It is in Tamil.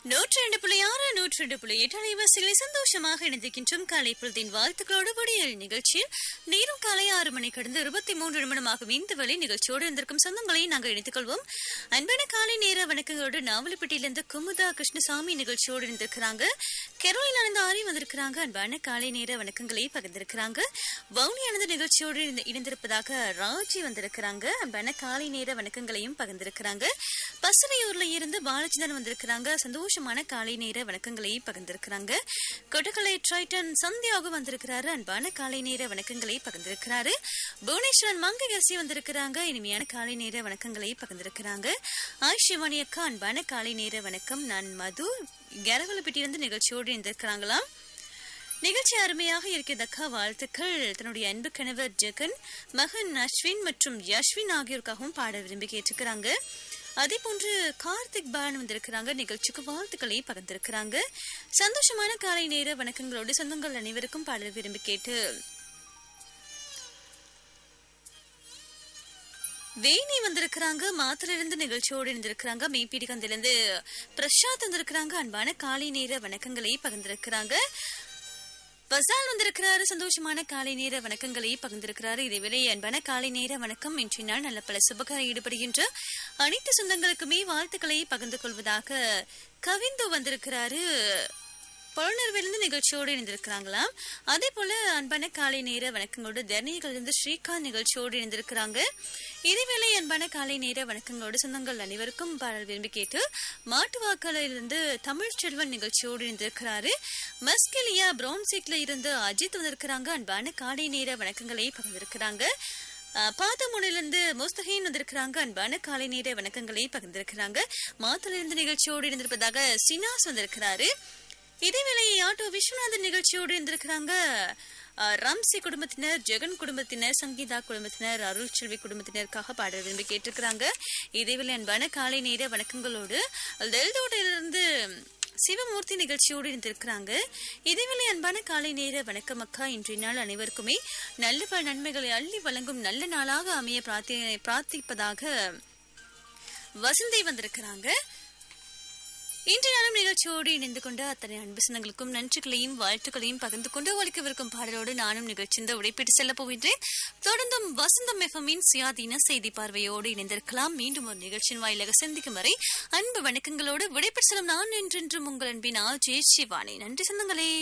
நூற்றி ரெண்டு புள்ளி ஆறு நூற்றி ரெண்டு புள்ளி எட்டு அலைவாசிகளை சந்தோஷமாக இணைந்திருக்கின்றோம் காலை பொழுதின் வாழ்த்துக்களோடு விடியல் நிகழ்ச்சியில் நேரம் காலை ஆறு மணி கடந்து இருபத்தி மூன்று நிமிடமாகும் இந்த வேளை நிகழ்ச்சியோடு இருந்திருக்கும் சொந்தங்களை நாங்கள் இணைத்துக் கொள்வோம் அன்பான காலை நேர வணக்கங்களோடு நாவலப்பட்டியிலிருந்து குமுதா கிருஷ்ணசாமி நிகழ்ச்சியோடு இருந்திருக்கிறாங்க கெரோலின் ஆனந்த ஆரி வந்திருக்கிறாங்க அன்பான காலை நேர வணக்கங்களை பகிர்ந்திருக்கிறாங்க வவுனி ஆனந்த நிகழ்ச்சியோடு இணைந்து- இணைந்திருப்பதாக ராஜி வந்திருக்கிறாங்க அன்பான காலை நேர வணக்கங்களையும் பகிர்ந்திருக்கிறாங்க பசுரையூர்ல இருந்து பாலச்சந்திரன் வந்திருக்கிறாங்க சந்தோஷமான காலை நேர வணக்கங்களை பகிர்ந்திருக்கிறாங்க கொட்டக்கலை ட்ரைட்டன் சந்தியாவும் வந்திருக்கிறாரு அன்பான காலை நேர வணக்கங்களை பகிர்ந்திருக்கிறாரு புவனேஸ்வரன் மங்ககசி வந்திருக்கிறாங்க இனிமையான காலை நேர வணக்கங்களை பகிர்ந்திருக்கிறாங்க ஆயிஷிவாணி அக்கா அன்பான காலை நேர வணக்கம் நான் மது கரவலப்பட்டியிலிருந்து நிகழ்ச்சியோடு இருந்திருக்கிறாங்களாம் நிகழ்ச்சி அருமையாக இருக்கிறது அக்கா வாழ்த்துக்கள் தன்னுடைய அன்பு கணவர் ஜெகன் மகன் அஸ்வின் மற்றும் யஸ்வின் ஆகியோருக்காகவும் பாட விரும்பி கேட்டிருக்கிறாங்க அதே போன்று கார்த்திக் பாலன் வந்திருக்கிறாங்க நிகழ்ச்சிக்கு வாழ்த்துக்களை பகிர்ந்திருக்கிறாங்க சந்தோஷமான காலை நேர வணக்கங்களோடு சொந்தங்கள் அனைவருக்கும் பாடல் விரும்பி கேட்டு வேணி வந்திருக்கிறாங்க மாத்திலிருந்து நிகழ்ச்சியோடு இருந்திருக்கிறாங்க மீப்பீடி கந்திலிருந்து பிரசாத் வந்திருக்கிறாங்க அன்பான காலை நேர வணக்கங்களை பகிர்ந்திருக்கிறாங்க பசால் வந்திருக்கிறாரு சந்தோஷமான காலை நேர வணக்கங்களை பகிர்ந்திருக்கிறாரு இதேவேளை அன்பான காலை நேர வணக்கம் இன்றைய நாள் நல்ல பல சுபகார ஈடுபடுகின்ற அனைத்து சொந்தங்களுக்குமே வாழ்த்துக்களை பகிர்ந்து கொள்வதாக கவிந்து வந்திருக்கிறாரு புலனர்விலிருந்து நிகழ்ச்சியோடு இணைந்திருக்கிறாங்களாம் அதே போல அன்பான காலை நேர வணக்கங்களோடு தர்ணிகளிலிருந்து ஸ்ரீகாந்த் நிகழ்ச்சியோடு இணைந்திருக்கிறாங்க இதேவேளை அன்பான காலை நேர வணக்கங்களோடு சொந்தங்கள் அனைவருக்கும் பாடல் விரும்பி கேட்டு மாட்டுவாக்கலிருந்து தமிழ் செல்வன் நிகழ்ச்சியோடு இணைந்திருக்கிறாரு மஸ்கெலியா பிரவுன் சீட்ல இருந்து அஜித் வந்திருக்கிறாங்க அன்பான காலை நேர வணக்கங்களை பகிர்ந்திருக்கிறாங்க அஹ், பாதமுனையிலிருந்து முஸ்தகின் வந்திருக்கிறாங்க அன்பான காலை நேர வணக்கங்களை பகிர்ந்திருக்கிறாங்க மாத்திலிருந்து நிகழ்ச்சியோடு இருந்திருப்பதாக சினாஸ் வந்திருக்கிறாரு இதேவேளை ஆட்டோ விஸ்வநாதன் நிகழ்ச்சியோடு இருந்திருக்கிறாங்க அஹ், ரம்சி குடும்பத்தினர் ஜெகன் குடும்பத்தினர் சங்கீதா குடும்பத்தினர் அருள் செல்வி குடும்பத்தினருக்காக பாட விரும்பி கேட்டிருக்கிறாங்க இதேவேளை அன்பான காலை நேர வணக்கங்களோடு டெல்தோட்டிலிருந்து சிவமூர்த்தி நிகழ்ச்சியோடு இருந்திருக்கிறாங்க இதேவேளை அன்பான காலை நேர வணக்கம் அக்கா இன்றைய நாள் அனைவருக்குமே நல்ல பல நன்மைகளை அள்ளி வழங்கும் நல்ல நாளாக அமைய பிரார்த்தி பிரார்த்திப்பதாக வசந்தை வந்திருக்கிறாங்க இன்று நாளும் நிகழ்ச்சியோடு இணைந்து கொண்ட அத்தனை அன்பு சொந்தங்களுக்கும் நன்றிகளையும் வாழ்த்துக்களையும் பகிர்ந்து கொண்டு ஒழிக்கவிருக்கும் பாடலோடு நானும் நிகழ்ச்சிந்த உடைப்பிட்டு செல்ல போகின்றேன் தொடர்ந்தும் வசந்தம் எஃப்எம்மின் சுயாதீன செய்தி பார்வையோடு இணைந்திருக்கலாம் மீண்டும் ஒரு நிகழ்ச்சியின் வாயிலாக சந்திக்கும் வரை அன்பு வணக்கங்களோடு விடைபெற்று செல்லும் நான் என்றென்றும் உங்கள் அன்பின் ஆல் ஜெய் சிவானி நன்றி சொந்தங்களே